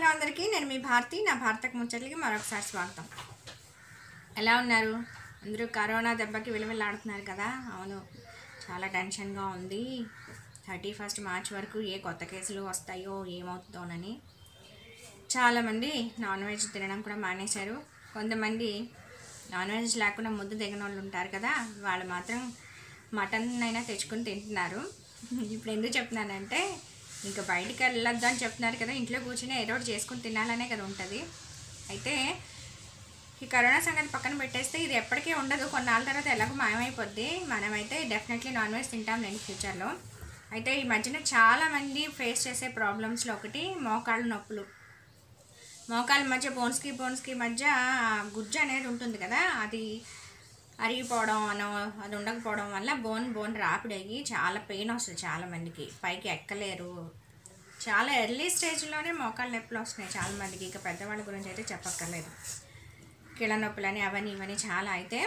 అందరికీ నేను మీ భారతి నా భారతకు ముచ్చట్లకి మరొకసారి స్వాగతం ఎలా ఉన్నారు అందరూ కరోనా దెబ్బకి విలువలాడుతున్నారు కదా అవును చాలా టెన్షన్గా ఉంది థర్టీ ఫస్ట్ మార్చ్ వరకు ఏ కొత్త కేసులు వస్తాయో ఏమవుతుందోనని చాలామంది నాన్ వెజ్ తినడం కూడా మానేశారు కొంతమంది నాన్ వెజ్ లేకుండా ముద్ద దిగని వాళ్ళు ఉంటారు కదా వాళ్ళు మాత్రం మటన్ అయినా తెచ్చుకొని తింటున్నారు ఇప్పుడు ఎందుకు చెప్తున్నానంటే ఇంకా బయటికి వెళ్ళొద్దు అని చెప్తున్నారు కదా ఇంట్లో కూర్చొని ఏదో ఒకటి చేసుకొని తినాలనే కదా ఉంటుంది అయితే ఈ కరోనా సంగతి పక్కన పెట్టేస్తే ఇది ఎప్పటికీ ఉండదు కొన్నాళ్ళ తర్వాత ఎలాగో మాయమైపోద్ది మనమైతే డెఫినెట్లీ నాన్ వెజ్ తింటాం లేని ఫ్యూచర్లో అయితే ఈ మధ్యన చాలామంది ఫేస్ చేసే ప్రాబ్లమ్స్లో ఒకటి మోకాళ్ళ నొప్పులు మోకాళ్ళ మధ్య బోన్స్కి బోన్స్కి మధ్య ఆ గుజ్జు అనేది ఉంటుంది కదా అది అరిగిపోవడం అనో అది ఉండకపోవడం వల్ల బోన్ బోన్ రాపిడ్ అయ్యి చాలా పెయిన్ వస్తుంది చాలా మందికి పైకి ఎక్కలేరు చాలా ఎర్లీ స్టేజ్లోనే మోకాళ్ళ నొప్పులు వస్తున్నాయి చాలా మందికి ఇక పెద్దవాళ్ళ గురించి అయితే చెప్పక్కర్లేదు కీళ్ళ నొప్పులని అవన్నీ ఇవన్నీ చాలా అయితే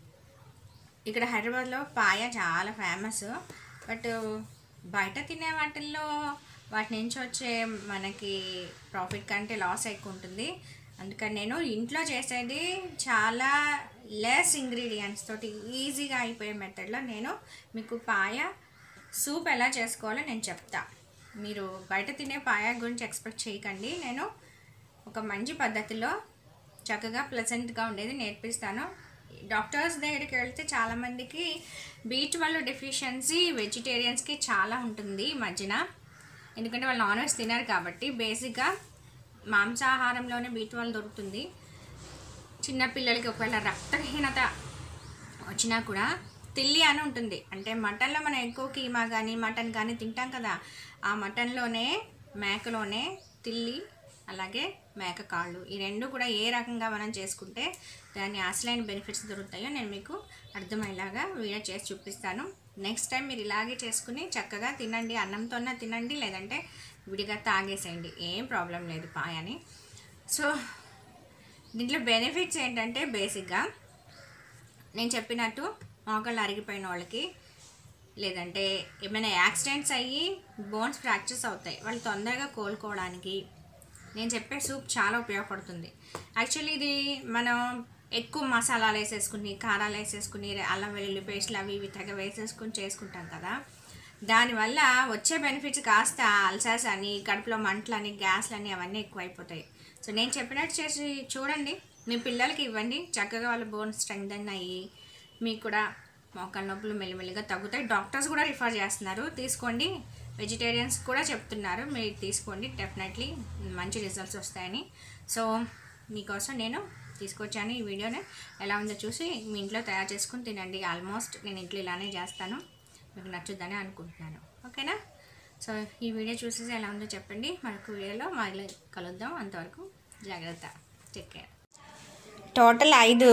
ఇక్కడ హైదరాబాద్లో పాయ చాలా ఫేమస్ బట్ బయట తినే వాటిల్లో వాటి నుంచి వచ్చే మనకి ప్రాఫిట్ కంటే లాస్ ఎక్కువ ఉంటుంది అందుకని నేను ఇంట్లో చేసేది చాలా లెస్ ఇంగ్రీడియంట్స్ తోటి ఈజీగా అయిపోయే మెథడ్లో నేను మీకు పాయ సూప్ ఎలా చేసుకోవాలో నేను చెప్తా మీరు బయట తినే పాయ గురించి ఎక్స్పెక్ట్ చేయకండి నేను ఒక మంచి పద్ధతిలో చక్కగా ప్లెజెంట్గా ఉండేది నేర్పిస్తాను డాక్టర్స్ దగ్గరికి వెళ్తే చాలామందికి బీ ట్వెల్వ్ డెఫిషియన్సీ వెజిటేరియన్స్కి చాలా ఉంటుంది ఈ మధ్యన ఎందుకంటే వాళ్ళు నాన్ వెజ్ తినరు కాబట్టి బేసిక్గా మాంసాహారంలోనే బీ ట్వెల్వ్ దొరుకుతుంది చిన్నపిల్లలకి ఒకవేళ రక్తహీనత వచ్చినా కూడా తిల్లి అని ఉంటుంది అంటే మటన్లో మనం ఎక్కువ కీమా కానీ మటన్ కానీ తింటాం కదా ఆ మటన్లోనే మేకలోనే తిల్లి అలాగే మేక కాళ్ళు ఈ రెండు కూడా ఏ రకంగా మనం చేసుకుంటే దాని అసలైన బెనిఫిట్స్ దొరుకుతాయో నేను మీకు అర్థమయ్యేలాగా వీడియో చేసి చూపిస్తాను నెక్స్ట్ టైం మీరు ఇలాగే చేసుకుని చక్కగా తినండి అన్నంతోనే తినండి లేదంటే విడిగా తాగేసేయండి ఏం ప్రాబ్లం లేదు పాయని సో దీంట్లో బెనిఫిట్స్ ఏంటంటే బేసిక్గా నేను చెప్పినట్టు మోకాళ్ళు అరిగిపోయిన వాళ్ళకి లేదంటే ఏమైనా యాక్సిడెంట్స్ అయ్యి బోన్స్ ఫ్రాక్చర్స్ అవుతాయి వాళ్ళు తొందరగా కోలుకోవడానికి నేను చెప్పే సూప్ చాలా ఉపయోగపడుతుంది యాక్చువల్లీ ఇది మనం ఎక్కువ మసాలాలు వేసేసుకుని కారాలు వేసేసుకుని అల్లం వెల్లుల్లి పేస్ట్లు అవి ఇవి తెగ వేసేసుకుని చేసుకుంటాం కదా దానివల్ల వచ్చే బెనిఫిట్స్ కాస్త అల్సర్స్ అని కడుపులో మంటలని గ్యాస్లని అవన్నీ ఎక్కువైపోతాయి సో నేను చెప్పినట్టు చేసి చూడండి మీ పిల్లలకి ఇవ్వండి చక్కగా వాళ్ళ బోన్స్ స్ట్రెంగ్తన్ అయ్యి మీకు కూడా మోకాళ్ళ నొప్పులు మెల్లిమెల్లిగా తగ్గుతాయి డాక్టర్స్ కూడా రిఫర్ చేస్తున్నారు తీసుకోండి వెజిటేరియన్స్ కూడా చెప్తున్నారు మీరు తీసుకోండి డెఫినెట్లీ మంచి రిజల్ట్స్ వస్తాయని సో మీకోసం నేను తీసుకొచ్చాను ఈ వీడియోని ఎలా ఉందో చూసి మీ ఇంట్లో తయారు చేసుకుని తినండి ఆల్మోస్ట్ నేను ఇంట్లో ఇలానే చేస్తాను మీకు నచ్చుద్దని అనుకుంటున్నాను ఓకేనా సో ఈ వీడియో చూసేసి ఎలా ఉందో చెప్పండి మరొక వీడియోలో మళ్ళీ కలుద్దాం అంతవరకు జాగ్రత్త టేక్ కేర్ టోటల్ ఐదు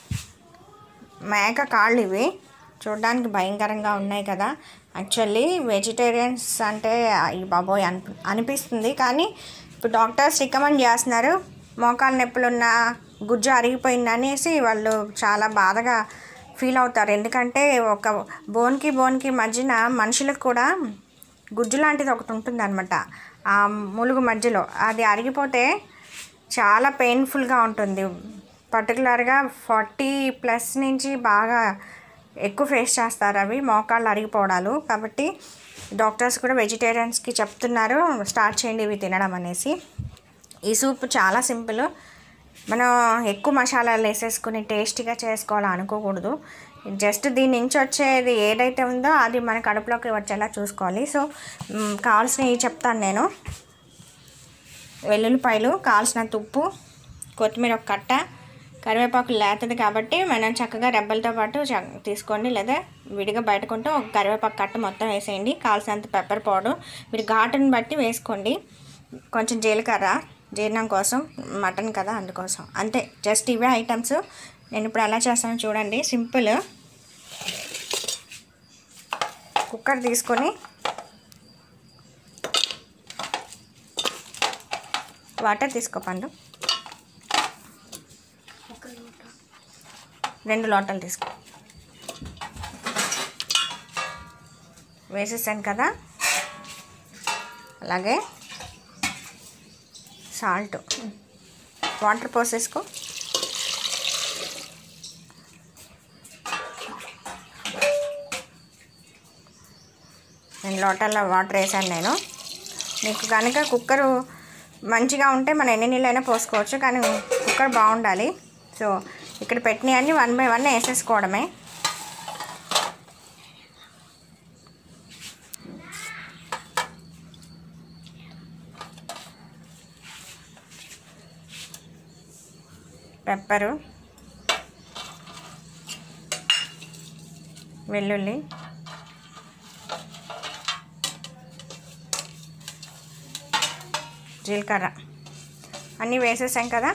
మేక కాళ్ళు ఇవి చూడడానికి భయంకరంగా ఉన్నాయి కదా యాక్చువల్లీ వెజిటేరియన్స్ అంటే ఈ బాబోయ్ అనిపి అనిపిస్తుంది కానీ ఇప్పుడు డాక్టర్స్ రికమెండ్ చేస్తున్నారు మోకాలు నొప్పులున్న గుజ్జు అరిగిపోయింది అనేసి వాళ్ళు చాలా బాధగా ఫీల్ అవుతారు ఎందుకంటే ఒక బోన్కి బోన్కి మధ్యన మనుషులకు కూడా గుజ్జు లాంటిది ఒకటి ఉంటుంది అనమాట ఆ ములుగు మధ్యలో అది అరిగిపోతే చాలా పెయిన్ఫుల్గా ఉంటుంది పర్టికులర్గా ఫార్టీ ప్లస్ నుంచి బాగా ఎక్కువ ఫేస్ చేస్తారు అవి మోకాళ్ళు అరిగిపోవడాలు కాబట్టి డాక్టర్స్ కూడా వెజిటేరియన్స్కి చెప్తున్నారు స్టార్ట్ చేయండి ఇవి తినడం అనేసి ఈ సూప్ చాలా సింపుల్ మనం ఎక్కువ మసాలాలు వేసేసుకుని టేస్టీగా చేసుకోవాలి అనుకోకూడదు జస్ట్ దీని నుంచి వచ్చేది ఏదైతే ఉందో అది మన కడుపులోకి వచ్చేలా చూసుకోవాలి సో మ్, కావాల్సినవి చెప్తాను నేను వెల్లుల్లిపాయలు కావాల్సినంత ఉప్పు కొత్తిమీర ఒక కట్ట కరివేపాకు లేతది కాబట్టి మనం చక్కగా రెబ్బలతో పాటు చ- తీసుకోండి లేదా విడిగా బయటకుంటే ఒక కరివేపాకు కట్ట మొత్తం వేసేయండి కావాల్సినంత పెప్పర్ పౌడర్ మీరు ఘాటుని బట్టి వేసుకోండి కొంచెం జీలకర్ర జీర్ణం కోసం మటన్ కదా అందుకోసం అంతే జస్ట్ ఇవే ఐటమ్స్ నేను ఇప్పుడు ఎలా చేస్తానో చూడండి సింపుల్ కుక్కర్ తీసుకొని వాటర్ తీసుకో పండు రెండు లోటలు తీసుకో వేసేసాను కదా అలాగే సాల్ట్ వాటర్ పోసేసుకో నేను లోటల్లో వాటర్ వేసాను నేను మీకు కనుక కుక్కరు మంచిగా ఉంటే మనం ఎన్ని నీళ్ళైనా పోసుకోవచ్చు కానీ కుక్కర్ బాగుండాలి సో ఇక్కడ పెట్టినవన్నీ వన్ బై వన్ వేసేసుకోవడమే పెప్పరు వెల్లుల్లి జీలకర్ర అన్నీ వేసేసాం కదా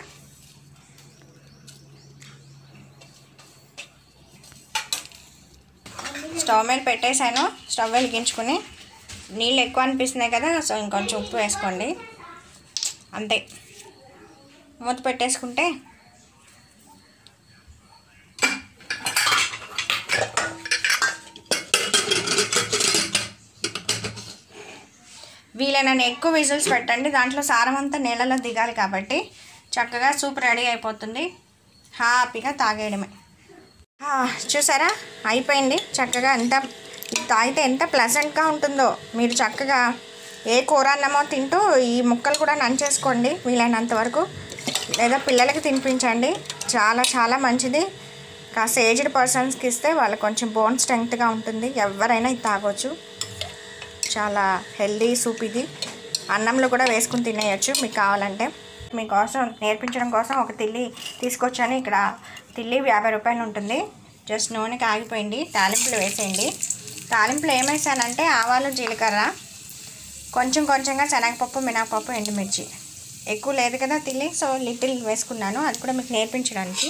స్టవ్ మీద పెట్టేశాను స్టవ్ వెలిగించుకుని నీళ్ళు ఎక్కువ అనిపిస్తున్నాయి కదా సో ఇంకొంచెం ఉప్పు వేసుకోండి అంతే మూత పెట్టేసుకుంటే వీలైనన్ని ఎక్కువ విజిల్స్ పెట్టండి దాంట్లో సారం అంతా నీళ్ళలో దిగాలి కాబట్టి చక్కగా సూప్ రెడీ అయిపోతుంది హ్యాపీగా తాగేయడమే ఆ, చూసారా అయిపోయింది చక్కగా ఎంత ఇది తాగితే ఎంత ప్లెజెంట్గా ఉంటుందో మీరు చక్కగా ఏ కూర అన్నమో తింటూ ఈ ముక్కలు కూడా నంచేసుకోండి వీలైనంత వరకు లేదా పిల్లలకి తినిపించండి చాలా చాలా మంచిది కాస్త ఏజ్డ్ పర్సన్స్కి ఇస్తే వాళ్ళకి కొంచెం బోన్ స్ట్రెంగ్త్గా ఉంటుంది ఎవరైనా ఇది తాగొచ్చు చాలా హెల్దీ సూప్ ఇది అన్నంలో కూడా వేసుకుని తినేయచ్చు మీకు కావాలంటే మీకోసం నేర్పించడం కోసం ఒక తిల్లి తీసుకొచ్చాను ఇక్కడ తిల్లి యాభై రూపాయలు ఉంటుంది జస్ట్ నూనె కాగిపోయింది తాలింపులు వేసేయండి తాలింపులు ఏమేసానంటే ఆవాలు జీలకర్ర కొంచెం కొంచెంగా శనగపప్పు మినపప్పు ఎండుమిర్చి ఎక్కువ లేదు కదా తిల్లి సో లిటిల్ వేసుకున్నాను అది కూడా మీకు నేర్పించడానికి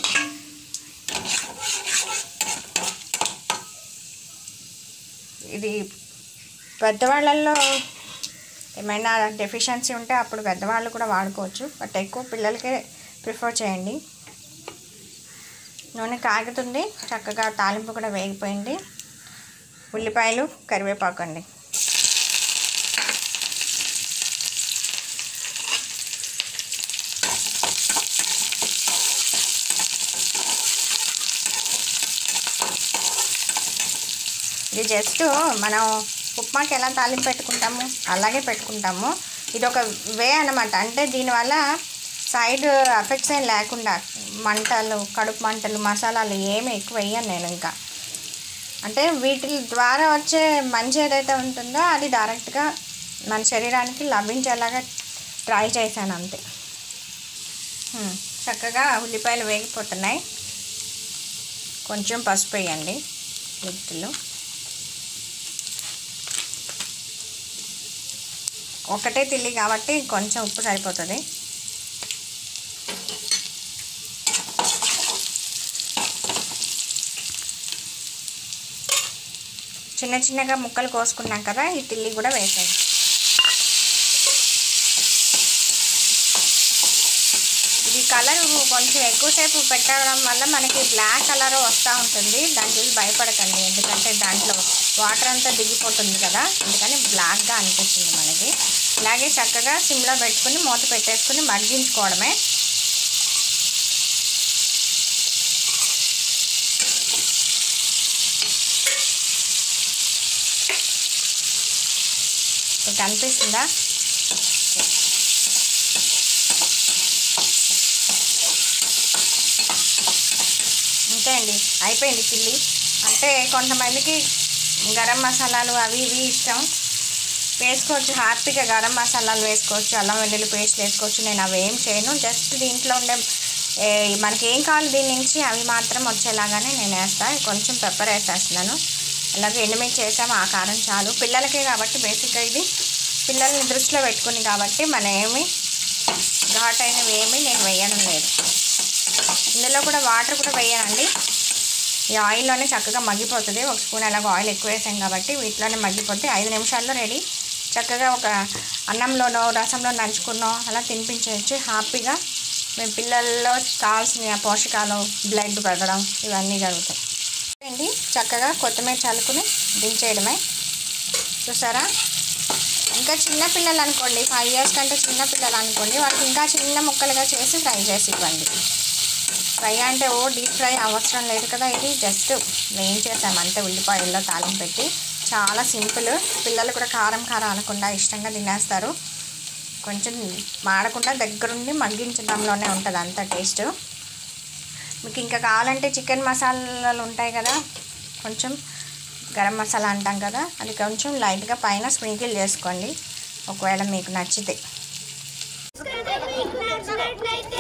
ఇది పెద్దవాళ్ళల్లో ఏమైనా డెఫిషియన్సీ ఉంటే అప్పుడు పెద్దవాళ్ళు కూడా వాడుకోవచ్చు బట్ ఎక్కువ పిల్లలకే ప్రిఫర్ చేయండి నూనె కాగుతుంది చక్కగా తాలింపు కూడా వేగిపోయింది ఉల్లిపాయలు కరివేపాకు అండి ఇది జస్ట్ మనం ఉప్మాకి ఎలా తాలింపు పెట్టుకుంటాము అలాగే పెట్టుకుంటాము ఇది ఒక వే అనమాట అంటే దీనివల్ల సైడ్ ఎఫెక్ట్స్ ఏం లేకుండా మంటలు కడుపు మంటలు మసాలాలు ఏమి ఎక్కువ వేయను నేను ఇంకా అంటే వీటి ద్వారా వచ్చే మంచి ఏదైతే ఉంటుందో అది డైరెక్ట్గా మన శరీరానికి లభించేలాగా ట్రై చేశాను అంతే హ్మ్, చక్కగా ఉల్లిపాయలు వేగిపోతున్నాయి కొంచెం పసుపు వేయండి వీటిలో ఒకటే తిల్లి కాబట్టి కొంచెం ఉప్పు సరిపోతుంది చిన్న చిన్నగా ముక్కలు కోసుకున్నాం కదా ఈ తిల్లి కూడా వేసేయండి ఇది కలర్ కొంచెం ఎక్కువసేపు పెట్టడం వల్ల మనకి బ్లాక్ కలర్ వస్తూ ఉంటుంది దాని చూసి భయపడకండి ఎందుకంటే దాంట్లో వాటర్ అంతా దిగిపోతుంది కదా అందుకని బ్లాక్గా అనిపిస్తుంది మనకి ఇలాగే చక్కగా సిమ్లో పెట్టుకుని మూత పెట్టేసుకుని మగ్గించుకోవడమే మీకు అనిపిస్తుందా అంతే అండి అయిపోయింది చిల్లి అంటే కొంతమందికి గరం మసాలాలు అవి ఇవి ఇష్టం వేసుకోవచ్చు హ్యాపీగా గరం మసాలాలు వేసుకోవచ్చు అల్లం వెల్లుల్లి పేస్ట్ వేసుకోవచ్చు నేను అవి ఏం చేయను జస్ట్ దీంట్లో ఉండే ఏ, మనకి ఏం కావాలి దీని నుంచి అవి మాత్రం వచ్చేలాగానే నేను వేస్తాను కొంచెం పెప్పర్ వేసేస్తున్నాను అలాగే ఎండుమిర్చి వేసాము ఆ కారం చాలు పిల్లలకే కాబట్టి బేసిక్గా ఇది పిల్లల్ని దృష్టిలో పెట్టుకుని కాబట్టి మన ఏమి ఘాట్ అయినవి ఏమి నేను వేయడం లేదు ఇందులో కూడా వాటర్ కూడా వేయనండి ఈ ఆయిల్లోనే చక్కగా మగ్గిపోతుంది ఒక స్పూన్ అలాగ ఆయిల్ ఎక్కువ వేసాం కాబట్టి వీటిలోనే మగ్గిపోతే ఐదు నిమిషాల్లో రెడీ చక్కగా ఒక అన్నంలోనో రసంలో నంచుకున్నో అలా తినిపించవచ్చు హ్యాపీగా మీ పిల్లల్లో కావాల్సిన పోషకాలు బ్లడ్ పెరగడం ఇవన్నీ జరుగుతాయి అండి చక్కగా కొత్తిమీర చల్లుకుని దించేయడమే చూసారా ఇంకా చిన్న పిల్లలు అనుకోండి ఫైవ్ ఇయర్స్ కంటే చిన్న పిల్లలు అనుకోండి వాళ్ళకి ఇంకా చిన్న ముక్కలుగా చేసి ఫ్రై చేసి ఇవ్వండి ఫ్రై అంటే ఓ డీప్ ఫ్రై అవసరం లేదు కదా ఇది జస్ట్ వేయించేసాం అంతే ఉల్లిపాయల్లో తాలింపు పెట్టి చాలా సింపుల్ పిల్లలు కూడా కారం కారం అనకుండా ఇష్టంగా తినేస్తారు కొంచెం మాడకుండా దగ్గరుండి మగ్గించడంలోనే ఉంటుంది అంత టేస్ట్ మీకు ఇంకా కావాలంటే చికెన్ మసాలాలు ఉంటాయి కదా కొంచెం గరం మసాలా అంటాం కదా అది కొంచెం లైట్గా పైన స్ప్రింకిల్ చేసుకోండి ఒకవేళ మీకు నచ్చితే మీకు నచ్చినట్లయితే